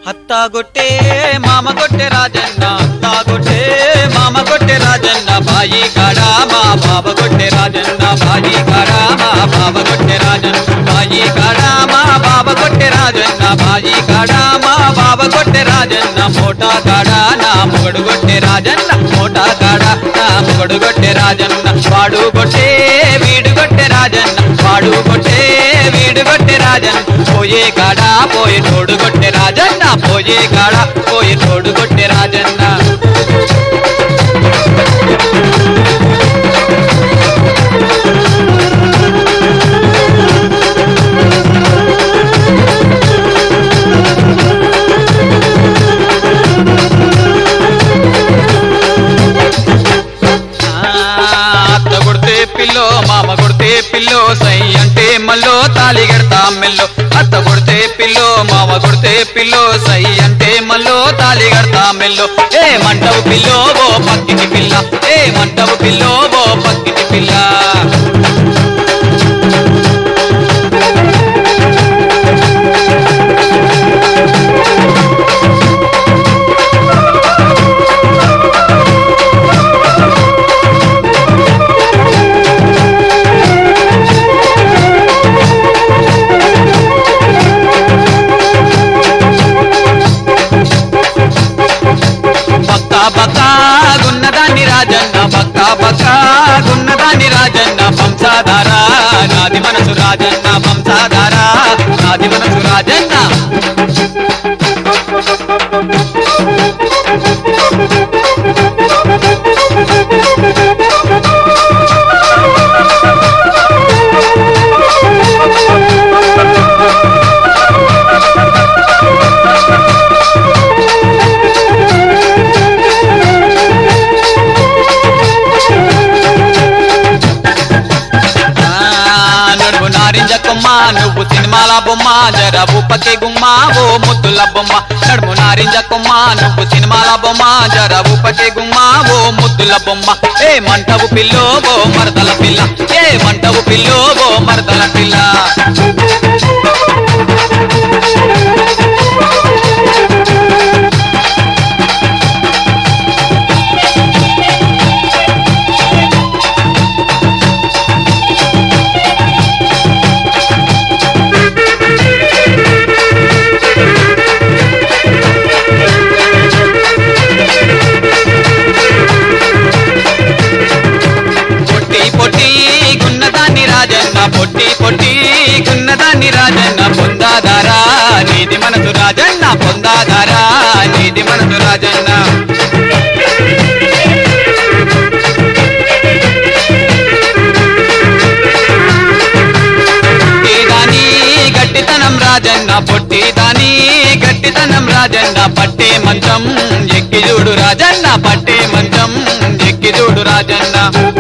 అత్తాగొట్టే మామ కొట్టే రాజన్న అత్తాగొట్టే మామ కొట్టే రాజన్న బాయి కాడా మా బాబ కొట్టే రాజన్న బాయి కాడా మా బాబ కొట్టే రాజన్న బాయి కాడా మా బాబ కొట్టే రాజన్న బాయి కాడా మా బాబ కొట్టే రాజన్న మోటా కాడా నా మొగడు కొట్టే రాజన్న మోటా కాడా నా మొగడు కొట్టే రాజన్న వాడు కొట్టే వీడు కొట్టే రాజన్న వాడు కొట్టే వీడు కొట్టే రాజన్న పోయే కాడా పోయే తోడు కొట్టే రాజన్న పోయే కాడా పోయే తోడు కొట్టే రాజన్న ఆ, అత్త కొడితే పిల్లో మామ కొడితే పిల్లో సై అంటే మల్లో తాళి కడతా మెల్లో అత్త కొడితే పిల్లో మామ కొడితే పిల్లో సై అంటే మల్లో తాళి కడతా మెల్లో ఏ మంటవు పిల్లో ఓ పక్కిటి పిల్ల ఏ మంటవు పిల్లో ఓ పక్కిటి పిల్ల బక్క బక్క గున్నదాన్ని రాజన్న బక్క బక్క గున్నదాన్ని రాజన్న వంశాధార నాది మనసు రాజన్న వంశాధార నాది మనసు రాజన్న ఆ, నడుము నారింజ కొమ్మ నువ్వు సినిమాల బొమ్మ జర ఊపకే గుమ్మ ఓ ముద్దుల బొమ్మ నడుము నారింజ కొమ్మ నువ్వు సినిమాల బొమ్మ జర ఊపకే గుమ్మ ఓ ముద్దుల బొమ్మ ఏ మంటవు పిల్లో ఓ మరదల పిల్ల ఏ మంటవు పిల్లో ఓ మరదల పిల్ల పొట్టి పొట్టి గున్నదాన్ని రాజన్న పొట్టి పొట్టి గున్నదాన్ని రాజన్న పొందాదారా నీది మనసు రాజన్న పొందాదారా నీది మనసు రాజన్న పొట్టిదాని గట్టితనం రాజన్న పొట్టిదాని గట్టితనం రాజన్న పట్టే మంచం ఎక్కి చూడు రాజన్న పట్టే మంచం ఎక్కి చూడు రాజన్న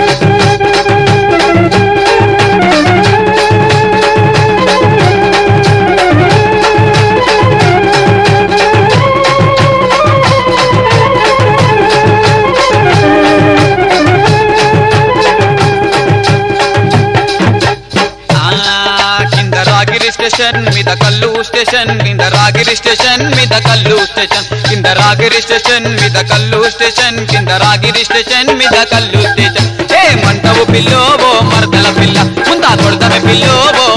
ఆ, కింద రాగిరి స్టేషన్ మీద కల్లు స్టేషన్ కింద రాగిరి స్టేషన్ మీద కల్లు స్టేషన్ కింద రాగిరి స్టేషన్ మీద కల్లు స్టేషన్ కింద రాగిరి స్టేషన్ మీద కల్లు స్టేషన్ ఏ మంటవు పిల్లో ఓ మరదల పిల్ల ముందా కొడతమే పిల్లో ఓ